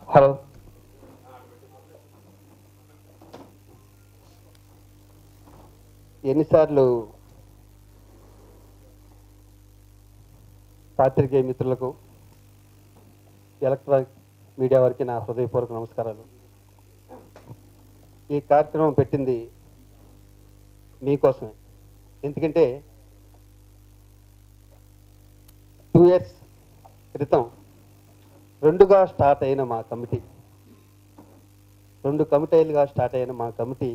Hello ఎన్నిసార్లు పాత్రికేయ మిత్రులకు ఎలక్ట్రానిక్ మీడియా వారికి నా హృదయపూర్వక నమస్కారాలు ఈ కార్యక్రమం పెట్టింది మీకోసమే ఎందుకంటే టూ ఇయర్స్ క్రితం రెండుగా స్టార్ట్ అయిన మా కమిటీ రెండు కమిటీలుగా స్టార్ట్ అయిన మా కమిటీ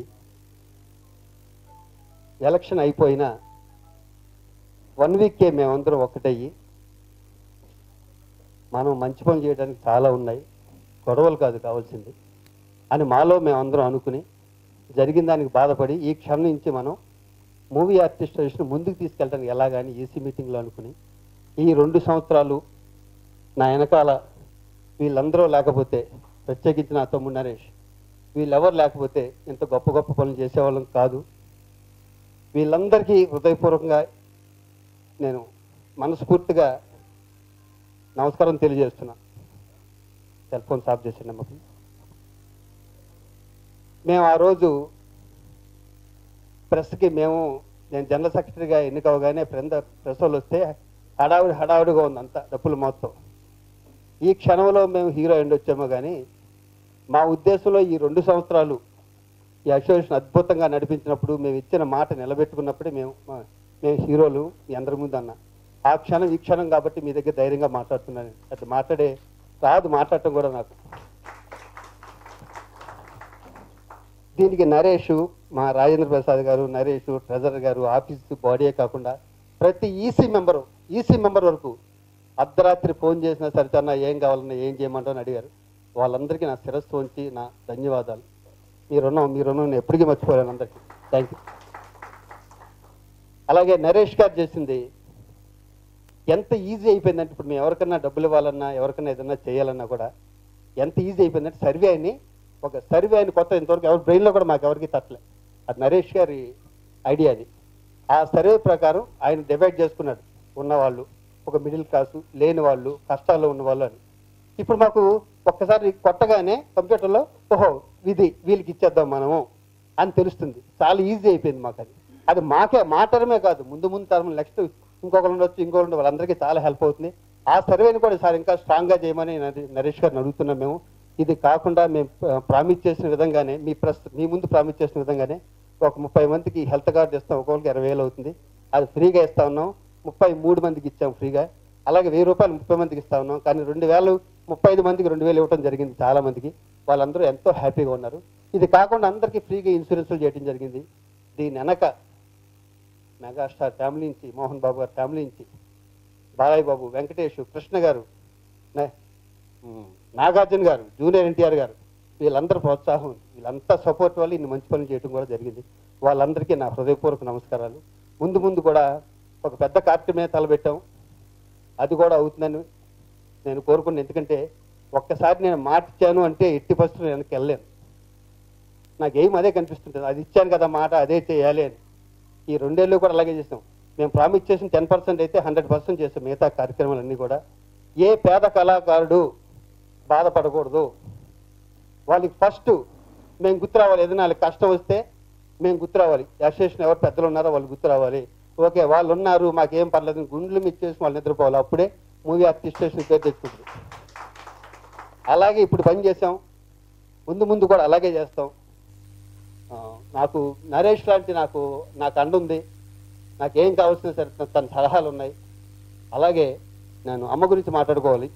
ఎలక్షన్ అయిపోయినా వన్ వీక్కే మేమందరం ఒకటయ్యి మనం మంచి పనులు చేయడానికి చాలా ఉన్నాయి గొడవలు కాదు కావాల్సింది అని మాలో మేమందరం అనుకుని జరిగిన దానికి బాధపడి ఈ క్షణం నుంచి మనం మూవీ ఆర్టిస్టేషన్ ముందుకు తీసుకెళ్ళడానికి ఎలాగని ఈసీ మీటింగ్లో అనుకుని ఈ రెండు సంవత్సరాలు నా వెనకాల వీళ్ళందరూ లేకపోతే ప్రత్యేకించి నా తమ్ముడు నరేష్ వీళ్ళెవరు లేకపోతే ఇంత గొప్ప గొప్ప పనులు చేసేవాళ్ళం కాదు వీళ్ళందరికీ హృదయపూర్వకంగా నేను మనస్ఫూర్తిగా నమస్కారం తెలియజేస్తున్నా సెల్ ఫోన్ సాఫ్ చేసిండి అమ్మకి మేము ఆ రోజు ప్రెస్కి మేము నేను జనరల్ సెక్రటరీగా ఎన్నికవగానే ప్రెంద ప్రెస్ వాళ్ళు వస్తే హడావుడి హడావుడిగా ఉంది అంతా డబ్బులు మొత్తం ఈ క్షణంలో మేము హీరో ఎండ్ వచ్చామో కానీ మా ఉద్దేశంలో ఈ రెండు సంవత్సరాలు ఈ అసోసియేషన్ అద్భుతంగా నడిపించినప్పుడు మేము ఇచ్చిన మాట నిలబెట్టుకున్నప్పుడే మేము మా- మేము హీరోలు మీ అందరి ముందు అన్న ఆ క్షణం ఈ క్షణం కాబట్టి మీ దగ్గర ధైర్యంగా మాట్లాడుతున్నాను అది మాట్లాడే రాదు మాట్లాడటం కూడా నాకు దీనికి నరేష్ మా రాజేంద్ర ప్రసాద్ గారు నరేష్ ట్రెజరర్ గారు ఆఫీస్ బాడీయే కాకుండా ప్రతి ఈసీ మెంబరు ఈసీ మెంబర్ వరకు అర్ధరాత్రి ఫోన్ చేసినా సరే అన్న ఏం కావాలన్నా ఏం చేయమంటారని అడిగారు వాళ్ళందరికీ నా శిరస్సు ఉంచి నా ధన్యవాదాలు మీ రుణం మీ రుణం నేను ఎప్పటికీ మర్చిపోలేను అందరికీ థ్యాంక్ యూ అలాగే నరేష్ గారు చేసింది ఎంత ఈజీ అయిపోయిందంటే ఇప్పుడు మేము ఎవరికన్నా డబ్బులు ఇవ్వాలన్నా ఎవరికన్నా ఏదన్నా చేయాలన్నా కూడా ఎంత ఈజీ అయిపోయిందంటే సర్వే అని ఒక సర్వే అని కొత్త ఇంతవరకు ఎవరి బ్రెయిన్లో కూడా మాకు ఎవరికి తట్టలే అది నరేష్ గారి ఐడియా అది ఆ సర్వే ప్రకారం ఆయన డివైడ్ చేసుకున్నాడు ఉన్నవాళ్ళు ఒక మిడిల్ క్లాసు లేని వాళ్ళు కష్టాల్లో ఉన్న వాళ్ళు అని ఇప్పుడు మాకు ఒక్కసారి కొట్టగానే కంప్యూటర్లో ఓహో ఇది వీళ్ళకి ఇచ్చేద్దాం మనము అని తెలుస్తుంది చాలా ఈజీ అయిపోయింది మాకు అది అది మాకే మా టర్మే కాదు ముందు ముందు టర్మ్ నెక్స్ట్ ఇంకొకరు ఉండొచ్చు ఇంకొకరు ఉండొచ్చు వాళ్ళందరికీ చాలా హెల్ప్ అవుతుంది ఆ సర్వేని కూడా సార్ ఇంకా స్ట్రాంగ్గా చేయమని నరే- నరేష్ గారిని అడుగుతున్నాం మేము ఇది కాకుండా మేము ప్రామిస్ చేసిన విధంగానే మీ ప్రెస్ మీ ముందు ప్రామిస్ చేసిన విధంగానే ఒక ముప్పై మందికి హెల్త్ కార్డు ఇస్తాం ఒక్కొక్కరికి ఇరవై వేలు అవుతుంది అది ఫ్రీగా ఇస్తా ఉన్నాం ముప్పై మూడు మందికి ఇచ్చాం ఫ్రీగా అలాగే వెయ్యి రూపాయలు ముప్పై మందికి ఇస్తా ఉన్నాం కానీ రెండు వేలు ముప్పై ఐదు మందికి రెండు వేలు ఇవ్వడం జరిగింది చాలా మందికి వాళ్ళందరూ ఎంతో హ్యాపీగా ఉన్నారు ఇది కాకుండా అందరికీ ఫ్రీగా ఇన్సూరెన్స్లు చేయడం జరిగింది దీని వెనక మెగాస్టార్ ఫ్యామిలీ నుంచి మోహన్ బాబు గారి ఫ్యామిలీ నుంచి బాలయ్య బాబు వెంకటేష్ కృష్ణ గారు నే- ఉమ్, నాగార్జున గారు జూనియర్ ఎన్టీఆర్ గారు వీళ్ళందరూ ప్రోత్సాహం వీళ్ళంతా సపోర్ట్ వల్ల ఇన్ని మంచి పనులు చేయడం కూడా జరిగింది వాళ్ళందరికీ నా హృదయపూర్వక నమస్కారాలు ముందు ముందు కూడా ఒక పెద్ద కార్యక్రమే తలపెట్టాం అది కూడా అవుతుందని నేను కోరుకున్నాను ఎందుకంటే ఒక్కసారి నేను మాట ఇచ్చాను అంటే ఎట్టి పరిస్థితులు వెనక్కి వెళ్ళలేను నాకు ఏం అదే కనిపిస్తుంటుంది అది ఇచ్చాను కదా మాట అదే చేయాలి అని ఈ రెండేళ్ళు కూడా అలాగే చేసాం మేము ప్రామిస్ చేసిన టెన్ పర్సెంట్ అయితే హండ్రెడ్ పర్సెంట్ చేసాం మిగతా కార్యక్రమాలన్నీ కూడా ఏ పేద కళాకారుడు బాధపడకూడదు వాళ్ళకి ఫస్ట్ మేము గుర్తు రావాలి ఏదైనా వాళ్ళకి కష్టం వస్తే మేము గుర్తు రావాలి అసోసియేషన్ ఎవరు పెద్దలు ఉన్నారో వాళ్ళు గుర్తు రావాలి ఓకే వాళ్ళు ఉన్నారు మాకేం పర్లేదు అని గుండెలు మిచ్చేసి వాళ్ళు నిద్రపోవాలి అప్పుడే మూవీ ఆర్టిస్టేషన్ పేరు తెచ్చుకుంటారు అలాగే ఇప్పుడు పని చేసాం ముందు ముందు కూడా అలాగే చేస్తాం ఆ, నాకు నరేష్ లాంటి నాకు నాకు అండ ఉంది నాకేం కావాల్సిన సరే తన- తన సలహాలు ఉన్నాయి అలాగే నేను అమ్మ గురించి మాట్లాడుకోవాలి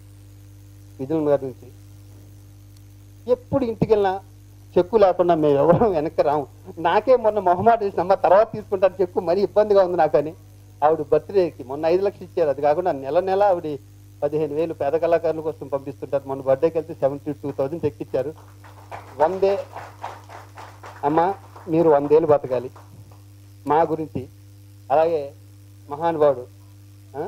విజయం గారి నుంచి ఎప్పుడు ఇంటికి వెళ్ళినా చెక్కు లేకుండా మేము ఎవరు వెనక్కి రాము నాకే మొన్న మొహమాట వేసిన అమ్మ తర్వాత తీసుకుంటాను చెక్కు మరీ ఇబ్బందిగా ఉంది నాకని ఆవిడ బర్త్డేకి మొన్న ఐదు లక్షలు ఇచ్చారు అది కాకుండా నెల నెల ఆవిడ పదిహేను వేలు పేద కళాకారుల కోసం పంపిస్తుంటారు మొన్న బర్త్డేకి వెళ్తే సెవెంటీ టూ థౌజండ్ చెక్ ఇచ్చారు వందే అమ్మ మీరు వందేళ్ళు బతకాలి మా గురించి అలాగే మహానుభావుడు ఆ?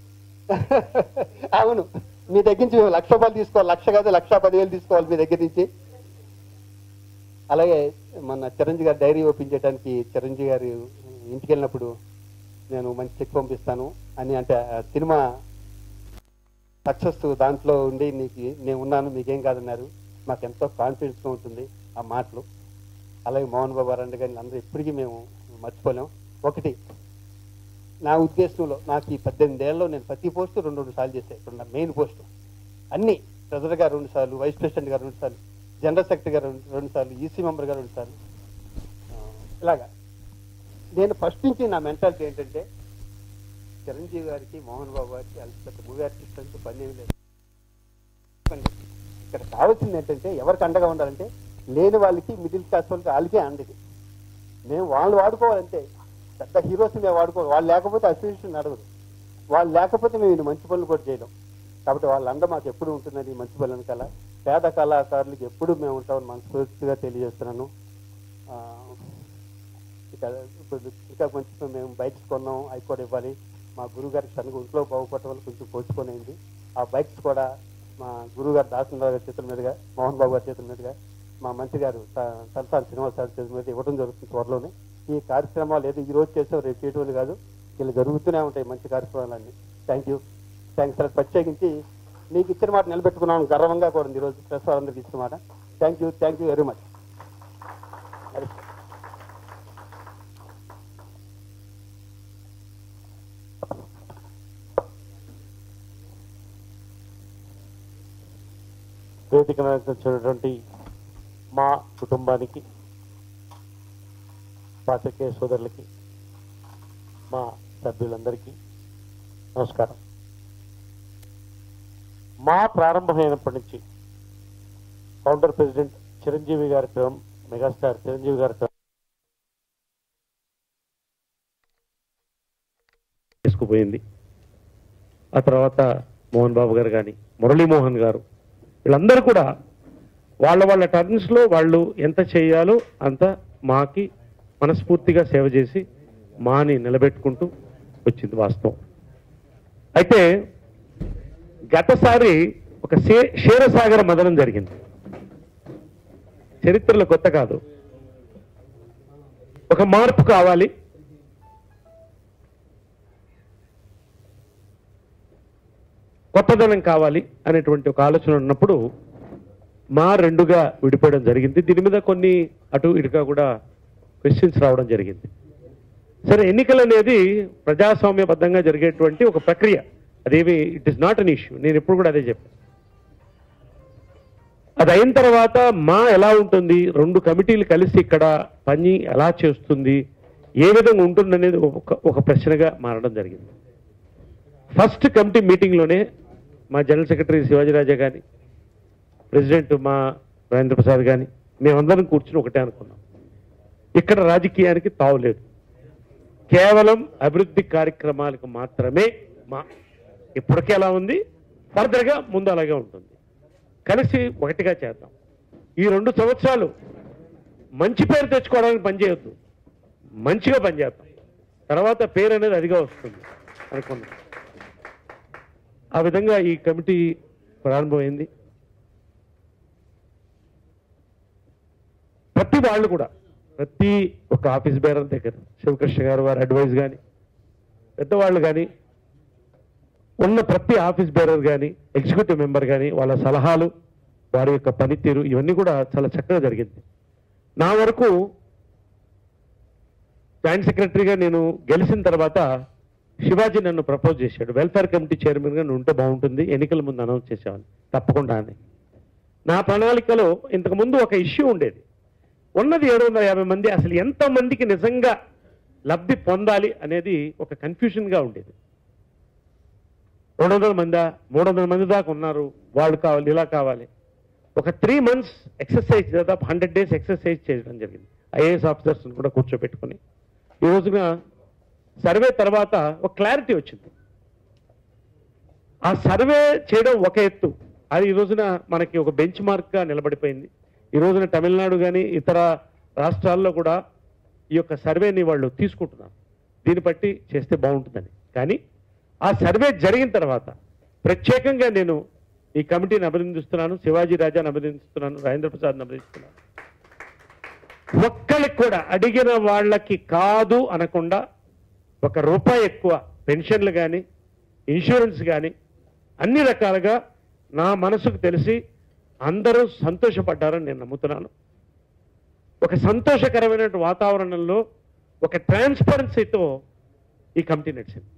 అవును మీ దగ్గర నుంచి మేము లక్ష రూపాయలు తీసుకోవాలి లక్ష కాదు లక్ష పదివేలు తీసుకోవాలి మీ దగ్గర నుంచి అలాగే మన చిరంజీవి గారి డైరీ ఓపెన్ చేయడానికి చిరంజీవి గారి ఇంటికి వెళ్ళినప్పుడు నేను మంచి చెక్ పంపిస్తాను అని అంటే ఆ సినిమా సక్సెస్ దాంట్లో ఉండి నీకు నేను ఉన్నాను మీకేం కాదన్నారు మాకు ఎంతో కాన్ఫిడెన్స్గా ఉంటుంది ఆ మాటలు అలాగే మోహన్ బాబు గారు కానీ అందరూ ఎప్పటికీ మేము మర్చిపోలేం ఒకటి నా ఉద్దేశంలో నాకు ఈ పద్దెనిమిది ఏళ్ళలో నేను ప్రతి పోస్టు రెండు రెండు సార్లు చేశాను ఇక్కడ మెయిన్ పోస్టు అన్ని ట్రెజరర్ గారు రెండు సార్లు వైస్ ప్రెసిడెంట్ గారు రెండు సార్లు జనరల్ సెక్రటరీ గారు రెండు- రెండు సార్లు ఈసీ మెంబర్ గారు రెండు సార్లు ఆ, ఇలాగా నేను ఫస్ట్ నుంచి నా మెంటాలిటీ ఏంటంటే చిరంజీవి గారికి మోహన్ బాబు గారికి వాళ్ళకి పెద్ద మూవీ ఆర్టిస్ట్ అంటే పని ఏమి లేదు చెప్పండి. ఇక్కడ కావాల్సింది ఏంటంటే ఎవరికి అండగా ఉండాలంటే లేని వాళ్ళకి మిడిల్ క్లాస్ వాళ్ళకి వాళ్ళకే అండది మేము వాళ్ళు వాడుకోవాలంటే పెద్ద హీరోస్ మేము వాడుకోవాలి వాళ్ళు లేకపోతే అసోసియేషన్ నడవదు వాళ్ళు లేకపోతే మేము ఇన్ని మంచి పనులు కూడా చేయలేం కాబట్టి వాళ్ళ అండ మాకు ఎప్పుడు ఉంటుందని ఈ మంచి పనుల వెనకాల పేద కళాకారులకు ఎప్పుడు మేము ఉంటామని మనస్ఫూర్తిగా తెలియజేస్తున్నాను ఆ, ఇక ఇప్పుడు ఇంకా కొంచెం మేము బైక్స్ కొన్నాం అవి కూడా ఇవ్వాలి మా గురువు గారికి తనకు ఒంట్లో బాగుపడటం వల్ల కొంచెం పోస్ట్పోన్ అయింది ఆ బైక్స్ కూడా మా గురువు గారు దాసనరావు గారి చేతుల మీదుగా మోహన్ బాబు గారి చేతుల మీదుగా మా మంత్రి గారు సల్సాన్ శ్రీనివాస్ గారి చేతుల మీద ఇవ్వడం జరుగుతుంది త్వరలోనే ఈ కార్యక్రమాలు ఏదో ఈ రోజు చేసాం రేపు చేయడం కాదు ఇలా జరుగుతూనే ఉంటాయి మంచి కార్యక్రమాలన్నీ థ్యాంక్ యూ థ్యాంక్స్ సార్ ప్రత్యేకించి మీకు ఇచ్చిన మాట నిలబెట్టుకున్నాను గర్వంగా కూడా ఉంది ఈరోజు ప్రెస్ వారందరికి ఇచ్చిన మాట thank you thank you very much వేదిక మీద వచ్చినటువంటి మా కుటుంబానికి పాత్రికేయ సోదరులకి మా సభ్యులందరికీ నమస్కారం మా ప్రారంభమైనప్పటి నుంచి ఫౌండర్ ప్రెసిడెంట్ చిరంజీవి గారి టర్మ్ మెగాస్టార్ చిరంజీవి గారి టర్మ్ తీసుకుపోయింది ఆ తర్వాత మోహన్ బాబు గారు కానీ మురళీమోహన్ గారు వీళ్ళందరూ కూడా వాళ్ళ వాళ్ళ టర్మ్స్ లో వాళ్ళు ఎంత చేయాలో అంత మాకి మనస్ఫూర్తిగా సేవ చేసి మాని నిలబెట్టుకుంటూ వచ్చింది వాస్తవం అయితే గతసారి ఒక శే క్షీరసాగర మదనం జరిగింది చరిత్రలో కొత్త కాదు ఒక మార్పు కావాలి కొత్తదనం కావాలి అనేటువంటి ఒక ఆలోచన ఉన్నప్పుడు మా రెండుగా విడిపోవడం జరిగింది దీని మీద కొన్ని అటు ఇటుగా కూడా క్వశ్చన్స్ రావడం జరిగింది సరే ఎన్నికలు అనేది ప్రజాస్వామ్యబద్ధంగా జరిగేటువంటి ఒక ప్రక్రియ అదేమి it is not an issue నేను ఎప్పుడు కూడా అదే చెప్పాను అది అయిన తర్వాత మా ఎలా ఉంటుంది రెండు కమిటీలు కలిసి ఇక్కడ పని ఎలా చేస్తుంది ఏ విధంగా ఉంటుంది అనేది ఒక ఒక ప్రశ్నగా మారడం జరిగింది ఫస్ట్ కమిటీ మీటింగ్లోనే మా జనరల్ సెక్రటరీ శివాజీరాజా కానీ ప్రెసిడెంట్ మా రాజేంద్ర ప్రసాద్ కానీ మేమందరం కూర్చుని ఒకటే అనుకున్నాం ఇక్కడ రాజకీయానికి తావులేదు కేవలం అభివృద్ధి కార్యక్రమాలకు మాత్రమే మా ఇప్పటికే ఎలా ఉంది ఫర్దర్గా ముందు అలాగే ఉంటుంది కలిసి ఒకటిగా చేద్దాం ఈ రెండు సంవత్సరాలు మంచి పేరు తెచ్చుకోవడానికి పనిచేయొద్దు మంచిగా పనిచేద్దాం తర్వాత పేరు అనేది అదిగా వస్తుంది అనుకున్నాం ఆ విధంగా ఈ కమిటీ ప్రారంభమైంది ప్రతి వాళ్ళు కూడా ప్రతి ఒక ఆఫీస్ బేరర్ దగ్గర శివకృష్ణ గారు వారి అడ్వైస్ కానీ పెద్దవాళ్ళు కానీ ఉన్న ప్రతి ఆఫీస్ బేరర్ కానీ ఎగ్జిక్యూటివ్ మెంబర్ కానీ వాళ్ళ సలహాలు వారి యొక్క పనితీరు ఇవన్నీ కూడా చాలా చక్కగా జరిగింది నా వరకు జాయింట్ సెక్రటరీగా నేను గెలిచిన తర్వాత శివాజీ నన్ను ప్రపోజ్ చేశాడు వెల్ఫేర్ కమిటీ చైర్మన్గా నువ్వు ఉంటే బాగుంటుంది ఎన్నికల ముందు అనౌన్స్ చేసేవాడిని తప్పకుండా అని నా ప్రణాళికలో ఇంతకు ముందు ఒక ఇష్యూ ఉండేది ఉన్నది ఏడు వందల యాభై మంది అసలు ఎంత మందికి నిజంగా లబ్ధి పొందాలి అనేది ఒక కన్ఫ్యూషన్గా ఉండేది రెండు వందల మందా మూడు వందల మంది దాకా ఉన్నారు వాళ్ళు కావాలి ఇలా కావాలి ఒక త్రీ మంత్స్ ఎక్సర్సైజ్ దాదాపు హండ్రెడ్ డేస్ ఎక్సర్సైజ్ చేయడం జరిగింది ఐఏఎస్ ఆఫీసర్స్ కూడా కూర్చోబెట్టుకుని ఈ రోజున సర్వే తర్వాత ఒక క్లారిటీ వచ్చింది ఆ సర్వే చేయడం ఒక ఎత్తు అది ఈ రోజున మనకి ఒక బెంచ్ మార్క్గా నిలబడిపోయింది ఈ రోజున తమిళనాడు కానీ ఇతర రాష్ట్రాల్లో కూడా ఈ యొక్క సర్వేని వాళ్ళు తీసుకుంటున్నారు దీన్ని బట్టి చేస్తే బాగుంటుందని కానీ ఆ సర్వే జరిగిన తర్వాత ప్రత్యేకంగా నేను ఈ కమిటీని అభినందిస్తున్నాను శివాజీ రాజాని అభినందిస్తున్నాను రాజేంద్ర ప్రసాద్ని అభినందిస్తున్నాను ఒక్కరికి కూడా అడిగిన వాళ్ళకి కాదు అనకుండా ఒక రూపాయి ఎక్కువ పెన్షన్లు కానీ ఇన్సూరెన్స్ కానీ అన్ని రకాలుగా నా మనసుకు తెలిసి అందరూ సంతోషపడ్డారని నేను నమ్ముతున్నాను ఒక సంతోషకరమైన వాతావరణంలో ఒక ట్రాన్స్పరెన్సీతో ఈ కమిటీ నడిచింది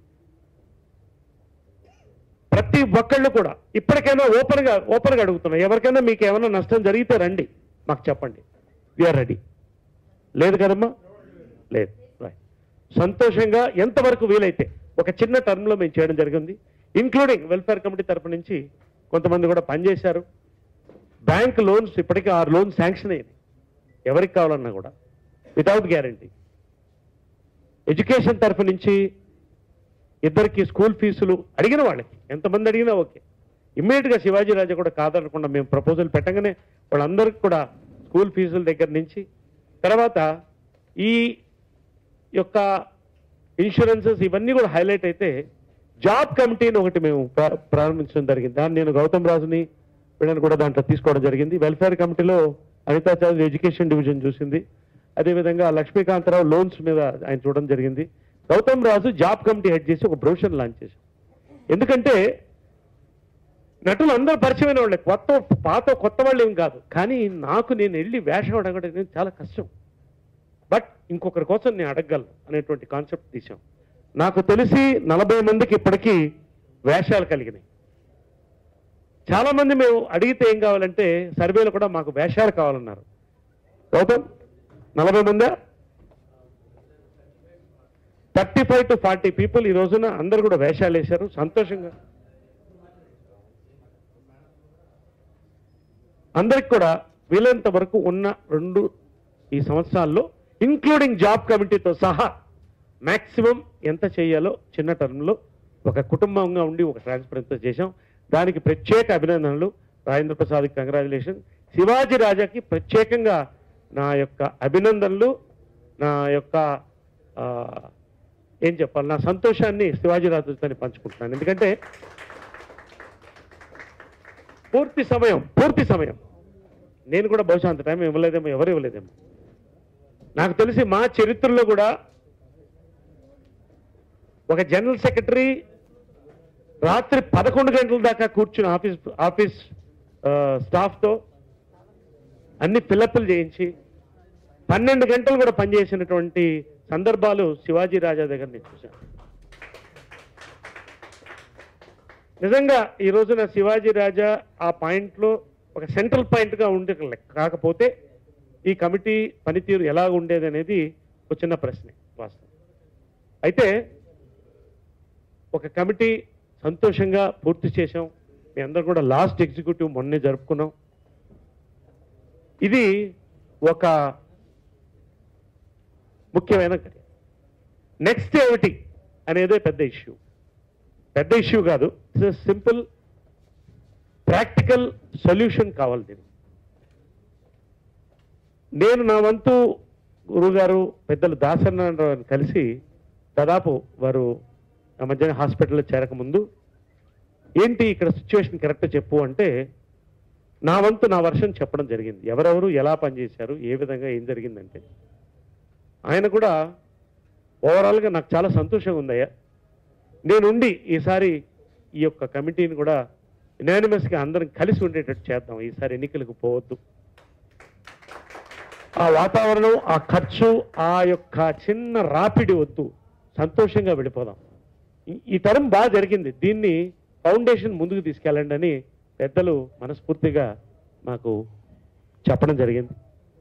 ప్రతి ఒక్కళ్ళు కూడా ఇప్పటికైనా ఓపెన్గా ఓపెన్గా అడుగుతున్నా ఎవరికైనా మీకు ఏమైనా నష్టం జరిగితే రండి మాకు చెప్పండి వీఆర్ రెడీ లేదు కదమ్మా లేదు రైట్ సంతోషంగా ఎంతవరకు వీలైతే ఒక చిన్న టర్మ్లో మేము చేయడం జరిగింది ఇంక్లూడింగ్ వెల్ఫేర్ కమిటీ తరపు నుంచి కొంతమంది కూడా పనిచేశారు బ్యాంక్ లోన్స్ ఇప్పటికీ ఆరు లోన్స్ శాంక్షన్ అయ్యింది ఎవరికి కావాలన్నా కూడా వితౌట్ గ్యారంటీ ఎడ్యుకేషన్ తరఫు నుంచి ఇద్దరికి స్కూల్ ఫీజులు అడిగిన వాళ్ళకి ఎంతమంది అడిగినా ఓకే ఇమ్మీడియట్గా శివాజీ రాజా కూడా కాదనకుండా మేము ప్రపోజల్ పెట్టగానే వాళ్ళందరికీ కూడా స్కూల్ ఫీజుల దగ్గర నుంచి తర్వాత ఈ యొక్క ఇన్సూరెన్సెస్ ఇవన్నీ కూడా హైలైట్ అయితే జాబ్ కమిటీని ఒకటి మేము ప్రా- ప్రారంభించడం జరిగింది దాన్ని నేను గౌతమ్ రాజుని వీళ్ళని కూడా దాంట్లో తీసుకోవడం జరిగింది వెల్ఫేర్ కమిటీలో అనితా చౌదరి ఎడ్యుకేషన్ డివిజన్ చూసింది అదేవిధంగా లక్ష్మీకాంతరావు లోన్స్ మీద ఆయన చూడడం జరిగింది Gautam Raju job committee head చేసి ఒక బ్రోషర్ లాంచ్ చేశాం ఎందుకంటే నటులు అందరూ పరిచయమైన వాళ్ళే కొత్త పాత కొత్త వాళ్ళు ఏం కాదు కానీ నాకు నేను వెళ్ళి వేషం అడగడం చాలా కష్టం బట్ ఇంకొకరి కోసం నేను అడగగలను అనేటువంటి కాన్సెప్ట్ తీసాం నాకు తెలిసి నలభై మందికి ఇప్పటికీ వేషాలు కలిగినాయి చాలా మంది మేము అడిగితే ఏం కావాలంటే సర్వేలో కూడా మాకు వేషాలు కావాలన్నారు గౌతమ్ నలభై మందా thirty five to forty people ఈ రోజున అందరు కూడా వేషాలు వేశారు సంతోషంగా అందరికి కూడా వీలైనంత వరకు ఉన్న రెండు ఈ సంవత్సరాల్లో ఇంక్లూడింగ్ జాబ్ కమిటీతో సహా మాక్సిమం ఎంత చేయాలో చిన్న టర్మ్లో ఒక కుటుంబంగా ఉండి ఒక ట్రాన్స్పరెన్సీ చేశాం దానికి ప్రత్యేక అభినందనలు రాజేంద్ర ప్రసాద్ కంగ్రాచులేషన్ శివాజీ రాజాకి ప్రత్యేకంగా నా యొక్క అభినందనలు నా యొక్క ఆ, ఏం చెప్పాలి నా సంతోషాన్ని శివాజీ రాజుతో పంచుకుంటున్నాను ఎందుకంటే పూర్తి సమయం పూర్తి సమయం నేను కూడా బహుశా అంత టైం ఇవ్వలేదేమో ఎవరు ఇవ్వలేదేమో నాకు తెలిసి మా చరిత్రలో కూడా ఒక జనరల్ సెక్రటరీ రాత్రి పదకొండు గంటల దాకా కూర్చుని ఆఫీస్ ఆఫీస్ ఆ, స్టాఫ్తో అన్ని ఫిలప్లు చేయించి పన్నెండు గంటలు కూడా పనిచేసినటువంటి సందర్భాలు శివాజీ రాజా దగ్గర నేను చూశాను నిజంగా ఈ రోజున శివాజీ రాజా ఆ పాయింట్లో ఒక సెంట్రల్ పాయింట్గా ఉండే కాకపోతే ఈ కమిటీ పనితీరు ఎలా ఉండేది అనేది ఒక చిన్న ప్రశ్నే వాస్తవం అయితే ఒక కమిటీ సంతోషంగా పూర్తి చేశాం మీ అందరం కూడా లాస్ట్ ఎగ్జిక్యూటివ్ మొన్నే జరుపుకున్నాం ఇది ఒక ముఖ్యమైన నెక్స్ట్ ఏమిటి అనేదే పెద్ద ఇష్యూ పెద్ద ఇష్యూ కాదు ఇట్స్ సింపుల్ ప్రాక్టికల్ సొల్యూషన్ కావాలి దీనికి నేను నా వంతు గురుగారు పెద్దలు దాసనారాయణ కలిసి దాదాపు వారు ఆ మధ్యాహ్నం హాస్పిటల్లో చేరకముందు ఏంటి ఇక్కడ సిచ్యువేషన్ కరెక్ట్ చెప్పు అంటే నా వంతు నా వర్షం చెప్పడం జరిగింది ఎవరెవరు ఎలా పనిచేశారు ఏ విధంగా ఏం జరిగిందంటే ఆయన కూడా ఓవరాల్గా నాకు చాలా సంతోషంగా ఉందయ్యా నేనుండి ఈసారి ఈ యొక్క కమిటీని కూడా యునానిమస్గా అందరం కలిసి ఉండేటట్టు చేద్దాం ఈసారి ఎన్నికలకు పోవద్దు ఆ వాతావరణం ఆ ఖర్చు ఆ యొక్క చిన్న రాపిడి వద్దు సంతోషంగా వెళ్ళిపోదాం ఈ- ఈ తరం బాగా జరిగింది దీన్ని ఫౌండేషన్ ముందుకు తీసుకెళ్ళండి అని పెద్దలు మనస్ఫూర్తిగా మాకు చెప్పడం జరిగింది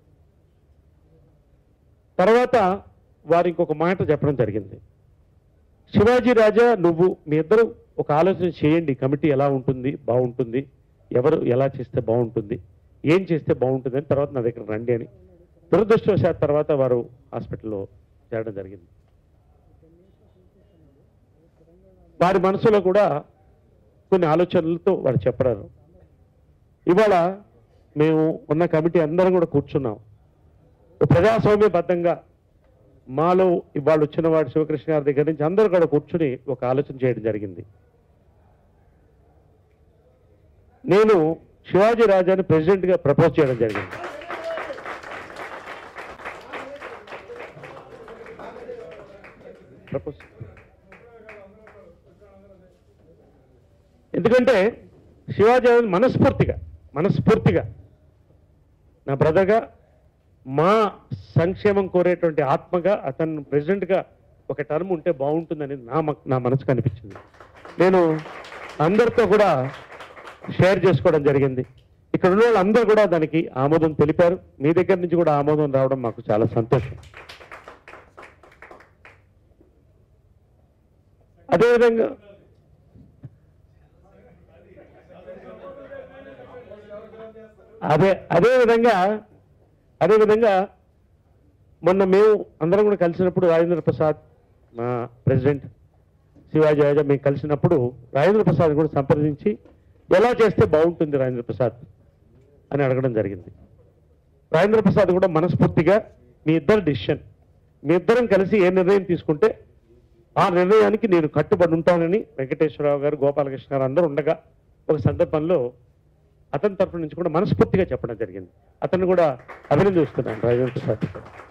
తర్వాత వారు ఇంకొక మాట చెప్పడం జరిగింది శివాజీ రాజా నువ్వు మీ ఇద్దరు ఒక ఆలోచన చేయండి కమిటీ ఎలా ఉంటుంది బాగుంటుంది ఎవరు ఎలా చేస్తే బాగుంటుంది ఏం చేస్తే బాగుంటుంది అని తర్వాత నా దగ్గర రండి అని దురదృష్టవశాత్ తర్వాత వారు హాస్పిటల్లో చేరడం జరిగింది వారి మనసులో కూడా కొన్ని ఆలోచనలతో వారు చెప్పారు ఇవాళ మేము ఉన్న కమిటీ అందరం కూడా కూర్చున్నాం ప్రజాస్వామ్యబద్ధంగా మాలో ఇవాళ వచ్చిన వాడు శివకృష్ణ గారి దగ్గర నుంచి అందరూ కూడా కూర్చుని ఒక ఆలోచన చేయడం జరిగింది నేను శివాజీ రాజాని ప్రెసిడెంట్ గా ప్రపోజ్ చేయడం జరిగింది ప్రపోజ్ ఎందుకంటే శివాజీ అనేది మనస్ఫూర్తిగా మనస్ఫూర్తిగా నా బ్రదర్గా మా సంక్షేమం కోరేటువంటి ఆత్మగా అతను ప్రెసిడెంట్గా ఒక టర్మ్ ఉంటే బాగుంటుందని నా మ- నా మనసుకు అనిపించింది నేను అందరితో కూడా షేర్ చేసుకోవడం జరిగింది ఇక్కడ ఉన్న వాళ్ళందరూ కూడా దానికి ఆమోదం తెలిపారు మీ దగ్గర నుంచి కూడా ఆమోదం రావడం మాకు చాలా సంతోషం అదేవిధంగా అదే అదే విధంగా అదే విధంగా మొన్న మేము అందరం కూడా కలిసినప్పుడు రాజేంద్ర ప్రసాద్ మా ప్రెసిడెంట్ శివాజీ రాజా మేము కలిసినప్పుడు రాజేంద్ర ప్రసాద్ కూడా సంప్రదించి ఎలా చేస్తే బాగుంటుంది రాజేంద్ర ప్రసాద్ అని అడగడం జరిగింది రాజేంద్ర ప్రసాద్ కూడా మనస్ఫూర్తిగా మీ ఇద్దరు డిసిషన్ మీ ఇద్దరం కలిసి ఏ నిర్ణయం తీసుకుంటే ఆ నిర్ణయానికి నేను కట్టుబడి ఉంటానని వెంకటేశ్వరరావు గారు గోపాలకృష్ణ గారు అందరూ ఉండగా ఒక సందర్భంలో అతని తరఫు నుంచి కూడా మనస్ఫూర్తిగా చెప్పడం జరిగింది అతన్ని కూడా అభినందిస్తున్నాను రాజేంద్ర ప్రసాద్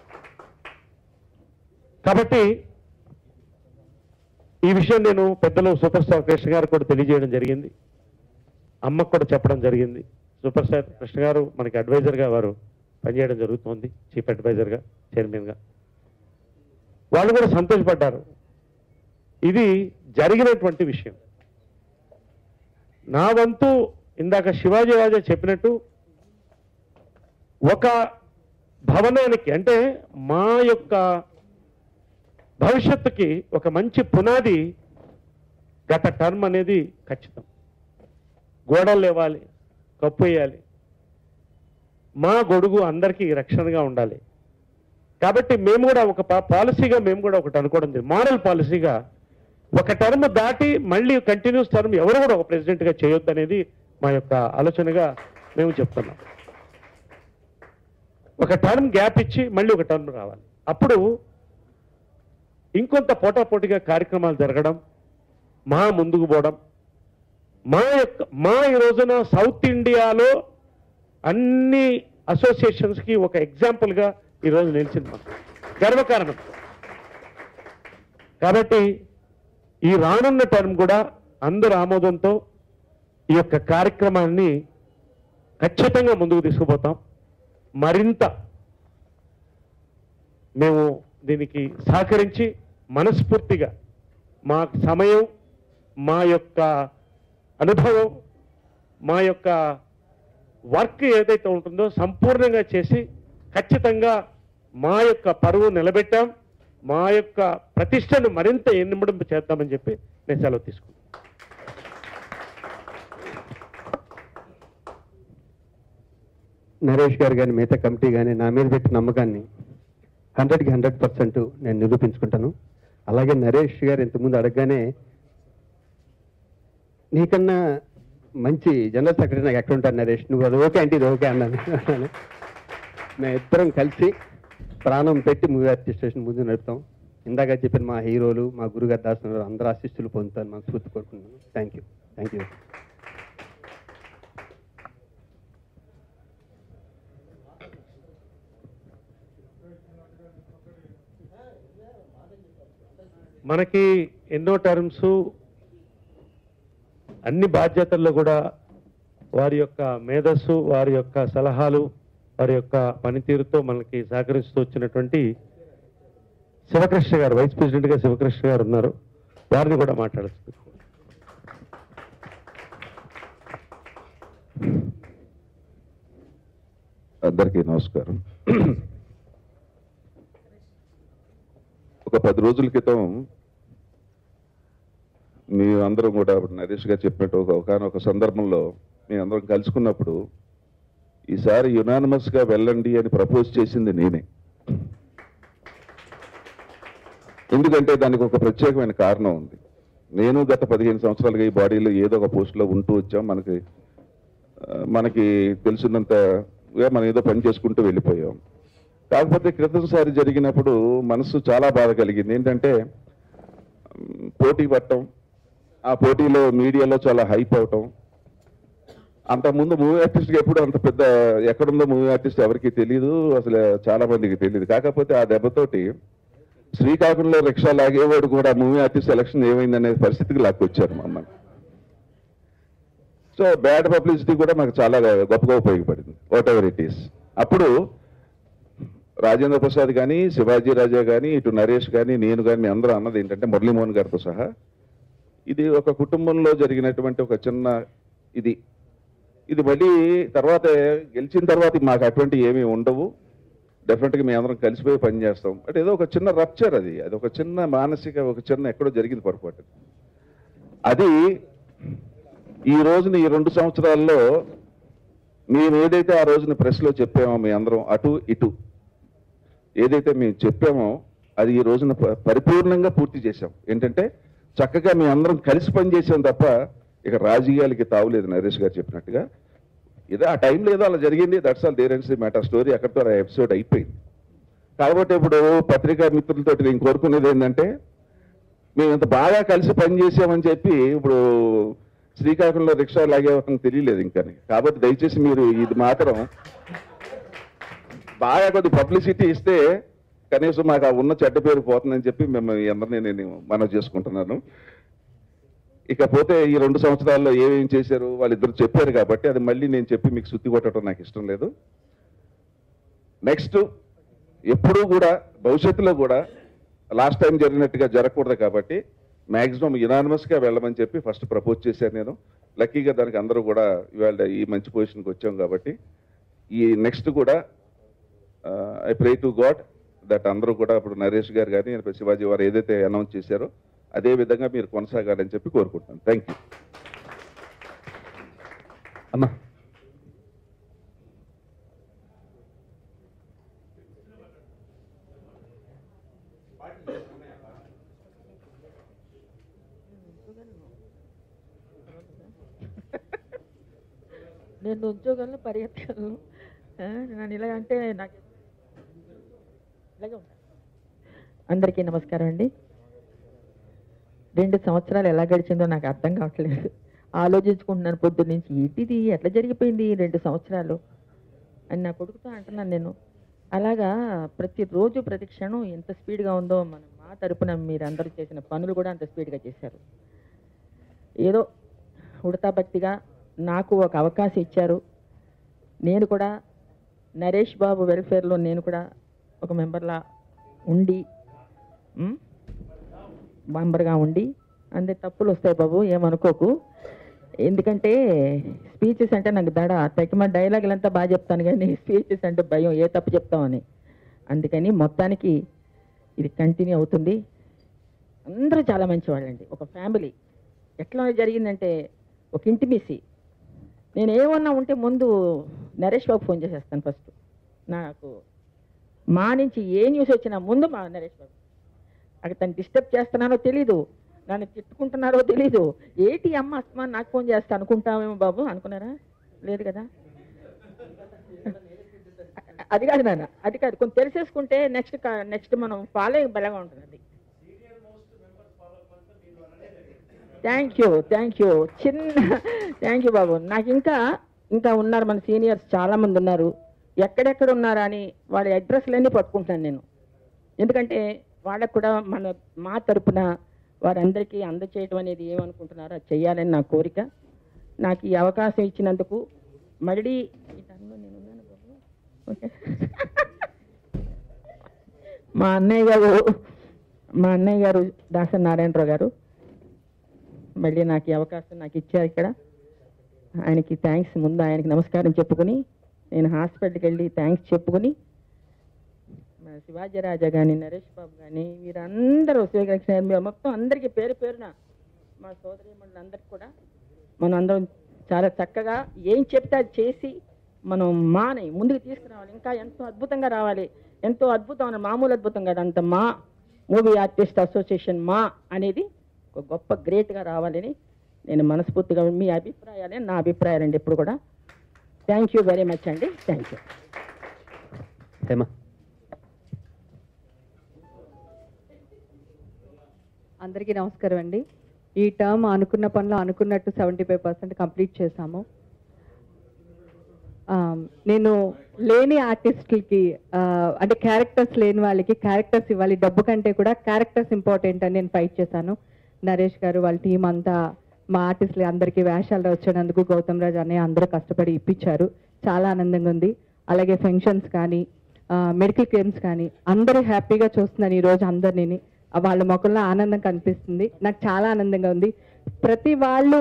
కాబట్టి ఈ విషయం నేను పెద్దలు సూపర్ స్టార్ కృష్ణ గారు కూడా తెలియజేయడం జరిగింది అమ్మకు కూడా చెప్పడం జరిగింది సూపర్ స్టార్ కృష్ణ గారు మనకి అడ్వైజర్గా వారు పనిచేయడం జరుగుతోంది చీఫ్ అడ్వైజర్గా చైర్మన్గా వాళ్ళు కూడా సంతోషపడ్డారు ఇది జరిగినటువంటి విషయం నా వంతు ఇందాక శివాజీ రాజా చెప్పినట్టు ఒక భవనానికి అంటే మా యొక్క భవిష్యత్తుకి ఒక మంచి పునాది గత టర్మ్ అనేది ఖచ్చితం గోడలు లేవాలి కప్పు వేయాలి మా గొడుగు అందరికీ రక్షణగా ఉండాలి కాబట్టి మేము కూడా ఒక పా- పాలసీగా మేము కూడా ఒకటి అనుకోవడం జరిగింది మోడల్ పాలసీగా ఒక టర్మ్ దాటి మళ్ళీ కంటిన్యూస్ టర్మ్ ఎవరు కూడా ఒక ప్రెసిడెంట్గా చేయొద్దు అనేది మా యొక్క ఆలోచనగా మేము చెప్తున్నాం ఒక టర్మ్ గ్యాప్ ఇచ్చి మళ్ళీ ఒక టర్మ్ రావాలి అప్పుడు ఇంకొంత పోటాపోటీగా కార్యక్రమాలు జరగడం మా ముందుకు పోవడం మా యొక్క మా ఈ రోజున సౌత్ ఇండియాలో అన్ని అసోసియేషన్స్కి ఒక ఎగ్జాంపుల్గా ఈరోజు నిలిచింది మనం గర్వకారణం కాబట్టి ఈ రానున్న టర్మ్ కూడా అందరు ఆమోదంతో ఈ యొక్క కార్యక్రమాన్ని ఖచ్చితంగా ముందుకు తీసుకుపోతాం మరింత మేము దీనికి సహకరించి మనస్ఫూర్తిగా మా సమయం మా యొక్క అనుభవం మా యొక్క వర్క్ ఏదైతే ఉంటుందో సంపూర్ణంగా చేసి ఖచ్చితంగా మా యొక్క పరువు నిలబెట్టాం మా యొక్క ప్రతిష్టను మరింత ఎన్నింబడింపు చేద్దామని చెప్పి నేను సెలవు తీసుకున్నాను నరేష్ గారు కానీ మిగతా కమిటీ కానీ నా మీద పెట్టిన నమ్మకాన్ని హండ్రెడ్కి హండ్రెడ్ పర్సెంట్ నేను నిరూపించుకుంటాను అలాగే నరేష్ గారు ఇంతకుముందు అడగగానే నీకన్నా మంచి జనరల్ సెక్రటరీ నాకు ఎక్కడ ఉంటాను నరేష్ నువ్వు అది ఓకే అంటే ఇది ఓకే అన్నాను మేము ఇద్దరం కలిసి ప్రాణం పెట్టి మూవీ ఆర్టిస్టేషన్ ముందు నడుపుతాం ఇందాక చెప్పిన మా హీరోలు మా గురుగారు దాసిన అందరూ ఆశిస్తులు పొందుతాను మనస్ఫూర్తి కోరుకుంటున్నాను థ్యాంక్ యూ థ్యాంక్ యూ మనకి ఎన్నో టర్మ్స్ అన్ని బాధ్యతల్లో కూడా వారి యొక్క మేధస్సు వారి యొక్క సలహాలు వారి యొక్క పనితీరుతో మనకి సహకరిస్తూ వచ్చినటువంటి శివకృష్ణ గారు వైస్ ప్రెసిడెంట్ గా శివకృష్ణ గారు ఉన్నారు వారిని కూడా మాట్లాడుతుంది అందరికీ నమస్కారం ఒక పది రోజుల క్రితం మీ అందరం కూడా ఇప్పుడు నరేష్ గారు చెప్పినట్టు ఒక ఒకనొక సందర్భంలో మీ అందరం కలుసుకున్నప్పుడు ఈసారి యునానిమస్ గా వెళ్ళండి అని ప్రపోజ్ చేసింది నేనే ఎందుకంటే దానికి ఒక ప్రత్యేకమైన కారణం ఉంది నేను గత పదిహేను సంవత్సరాలుగా ఈ బాడీలో ఏదో ఒక పోస్ట్లో ఉంటూ వచ్చాం మనకి ఆ, మనకి తెలిసినంతగా మనం ఏదో పని చేసుకుంటూ వెళ్ళిపోయాం కాకపోతే క్రితంసారి జరిగినప్పుడు మనసు చాలా బాధ కలిగింది ఏంటంటే మ్, పోటీ పట్టడం ఆ పోటీలో మీడియాలో చాలా హైప్ అవటం అంతకుముందు మూవీ ఆర్టిస్ట్కి ఎప్పుడు అంత పెద్ద ఎక్కడుందో మూవీ ఆర్టిస్ట్ ఎవరికి తెలియదు అసలు చాలా మందికి తెలియదు కాకపోతే ఆ దెబ్బతోటి శ్రీకాకుళంలో రిక్షా లాగేవాడు కూడా మూవీ ఆర్టిస్ట్ సెలక్షన్ ఏమైందనే పరిస్థితికి లాక్కొచ్చారు మమ్మల్ని సో బ్యాడ్ పబ్లిసిటీ కూడా మాకు చాలా గొప్పగా ఉపయోగపడింది వాట్ ఎవర్ ఇట్ ఈస్ అప్పుడు రాజేంద్ర ప్రసాద్ కానీ శివాజీ రాజా కానీ ఇటు నరేష్ కానీ నేను కానీ అందరూ అన్నది ఏంటంటే మురళీమోహన్ గారితో సహా ఇది ఒక కుటుంబంలో జరిగినటువంటి ఒక చిన్న ఇది ఇది మళ్ళీ తర్వాత గెలిచిన తర్వాత మాకు అటువంటి ఏమీ ఉండవు డెఫినెట్గా మేము అందరం కలిసిపోయి పని చేస్తాం బట్ ఏదో ఒక చిన్న రప్చర్ అది అది ఒక చిన్న మానసిక ఒక చిన్న ఎక్కడో జరిగింది పొరపాటు అది ఈ రోజున ఈ రెండు సంవత్సరాల్లో మేము ఏదైతే ఆ రోజున ప్రెస్లో చెప్పామో మీ అందరం అటు ఇటు ఏదైతే మేము చెప్పామో అది ఈ రోజున ప- పరిపూర్ణంగా పూర్తి చేశాం ఏంటంటే చక్కగా మీ అందరం కలిసి పనిచేసాం తప్ప ఇక రాజకీయాలకి తావులేదు నరేష్ గారు చెప్పినట్టుగా ఏదో ఆ టైంలో ఏదో అలా జరిగింది that's all there and matter story అక్కడితో ఆ ఎపిసోడ్ అయిపోయింది కాబట్టి ఇప్పుడు పత్రికా మిత్రులతో నేను కోరుకునేది ఏంటంటే మేము ఇంత బాగా కలిసి పనిచేసామని చెప్పి ఇప్పుడు శ్రీకాకుళంలో రిక్షా లాగే తెలియలేదు ఇంకా కాబట్టి దయచేసి మీరు ఇది మాత్రం బాగా కొద్ది పబ్లిసిటీ ఇస్తే కనీసం మాకు ఆ ఉన్న చెడ్డ పేరు పోతుందని చెప్పి మేము అందరినీ నేను మనవి చేసుకుంటున్నాను ఇకపోతే ఈ రెండు సంవత్సరాల్లో ఏమేం చేశారు వాళ్ళిద్దరు చెప్పారు కాబట్టి అది మళ్ళీ నేను చెప్పి మీకు శుద్ధి కొట్టడం నాకు ఇష్టం లేదు నెక్స్ట్ ఎప్పుడూ కూడా భవిష్యత్తులో కూడా లాస్ట్ టైం జరిగినట్టుగా జరగకూడదు కాబట్టి మ్యాక్సిమం గా వెళ్ళమని చెప్పి ఫస్ట్ ప్రపోజ్ చేశాను నేను లక్కీగా దానికి అందరూ కూడా ఇవాళ ఈ మంచి పొజిషన్కి వచ్చాం కాబట్టి ఈ నెక్స్ట్ కూడా I pray to God that అందరూ కూడా ఇప్పుడు నరేష్ గారు కానీ శివాజీ వారు ఏదైతే అనౌన్స్ చేశారో అదే విధంగా మీరు కొనసాగాలని చెప్పి కోరుకుంటున్నాను థ్యాంక్ యూ అమ్మా నేను ఉద్యోగాలను పరిగెత్తగలను ఆ, నన్ను ఇలా అంటే నాకు ఇలాగే ఉంటా అందరికీ నమస్కారం అండి రెండు సంవత్సరాలు ఎలా గడిచిందో నాకు అర్థం కావట్లేదు ఆలోచించుకుంటున్నాను పొద్దు నుంచి ఏంటిది ఎట్లా జరిగిపోయింది ఈ రెండు సంవత్సరాలు అని నా కొడుకుతో అంటున్నాను నేను అలాగా ప్రతిరోజు ప్రతి క్షణం ఎంత స్పీడ్గా ఉందో మనం మా తరపున మీరు అందరూ చేసిన పనులు కూడా అంత స్పీడ్గా చేశారు ఏదో ఉడతా భక్తిగా నాకు ఒక అవకాశం ఇచ్చారు నేను కూడా నరేష్ బాబు వెల్ఫేర్లో నేను కూడా ఒక మెంబర్లా ఉండి ఉమ్, మెంబర్గా ఉండి అంతే తప్పులు వస్తాయి బాబు ఏమనుకోకు ఎందుకంటే స్పీచెస్ అంటే నాకు దడ తగ్గిమ డైలాగులు అంతా బాగా చెప్తాను కానీ స్పీచెస్ అంటే భయం ఏ తప్పు చెప్తామని అందుకని మొత్తానికి ఇది కంటిన్యూ అవుతుంది అందరూ చాలా మంచివాళ్ళండి ఒక ఫ్యామిలీ ఎట్లా జరిగిందంటే ఒక ఇంటిమేసి నేను ఏమన్నా ఉంటే ముందు నరేష్ బాబు ఫోన్ చేసేస్తాను ఫస్ట్ నాకు మా నుంచి ఏ న్యూస్ వచ్చినా ముందు మా నరేష్ బాబు అక్కడ తను డిస్టర్బ్ చేస్తున్నానో తెలీదు నన్ను తిట్టుకుంటున్నారో తెలీదు ఏటి అమ్మ అస్తమా నాకు ఫోన్ చేస్తా అనుకుంటామేమో బాబు అనుకున్నారా లేదు కదా అది కాదు నాన్న అది కాదు కొంచెం తెలిసేసుకుంటే నెక్స్ట్ నెక్స్ట్ మనం ఫాలో బలంగా ఉంటుంది అది థ్యాంక్ యూ థ్యాంక్ యూ చిన్న థ్యాంక్ యూ బాబు నాకు ఇంకా ఇంకా ఉన్నారు మన సీనియర్స్ చాలా మంది ఉన్నారు ఎక్కడెక్కడ ఉన్నారా అని వాళ్ళ అడ్రస్లన్నీ పట్టుకుంటాను నేను ఎందుకంటే వాళ్ళకు కూడా మన మా తరపున వారందరికీ అందచేయటం అనేది ఏమనుకుంటున్నారో అది చెయ్యాలని నా కోరిక నాకు ఈ అవకాశం ఇచ్చినందుకు మళ్ళీ ఈ టైంలో నేను ఉన్నాను బాబు ఓకే మా అన్నయ్య గారు మా అన్నయ్య గారు దాసరి నారాయణరావు గారు మళ్ళీ నాకు ఈ అవకాశం నాకు ఇచ్చారు ఇక్కడ ఆయనకి థ్యాంక్స్ ముందు ఆయనకి నమస్కారం చెప్పుకుని నేను హాస్పిటల్కి వెళ్ళి థ్యాంక్స్ చెప్పుకుని మన శివాజీ రాజా కానీ నరేష్ బాబు కానీ వీరందరూ శివకృష్ణ మీరు మొత్తం అందరికీ పేరు పేరున మా సోదరి అందరికి కూడా మనం అందరం చాలా చక్కగా ఏం చెప్తే అది చేసి మనం మాని ముందుకు తీసుకురావాలి ఇంకా ఎంతో అద్భుతంగా రావాలి ఎంతో అద్భుతం అన్న మామూలు అద్భుతం కాదు అంత మా మూవీ ఆర్టిస్ట్ అసోసియేషన్ మా అనేది ఒక గొప్ప గ్రేట్గా రావాలని నేను మనస్ఫూర్తిగా మీ అభిప్రాయాలే నా అభిప్రాయాలండి ఎప్పుడు కూడా థ్యాంక్ యూ వెరీ మచ్ అండి థ్యాంక్ యూ హేమ అందరికీ నమస్కారం అండి ఈ టర్మ్ అనుకున్న పనులు అనుకున్నట్టు సెవెంటీ ఫైవ్ పర్సెంట్ కంప్లీట్ చేశాము ఆ, నేను లేని ఆర్టిస్టులకి అంటే క్యారెక్టర్స్ లేని వాళ్ళకి క్యారెక్టర్స్ ఇవ్వాలి డబ్బు కంటే కూడా క్యారెక్టర్స్ ఇంపార్టెంట్ అని నేను ఫైట్ చేశాను నరేష్ గారు వాళ్ళ టీం అంతా మా ఆర్టిస్టులు అందరికీ వేషాలు వచ్చినందుకు గౌతమ్ రాజ్ అన్నయ్య అందరూ కష్టపడి ఇప్పించారు చాలా ఆనందంగా ఉంది అలాగే ఫంక్షన్స్ కానీ మెడికల్ క్లెయిమ్స్ కానీ అందరూ హ్యాపీగా చూస్తున్నాను ఈ రోజు అందరినీ వాళ్ళ మొక్కల్లో ఆనందం కనిపిస్తుంది నాకు చాలా ఆనందంగా ఉంది ప్రతి వాళ్ళు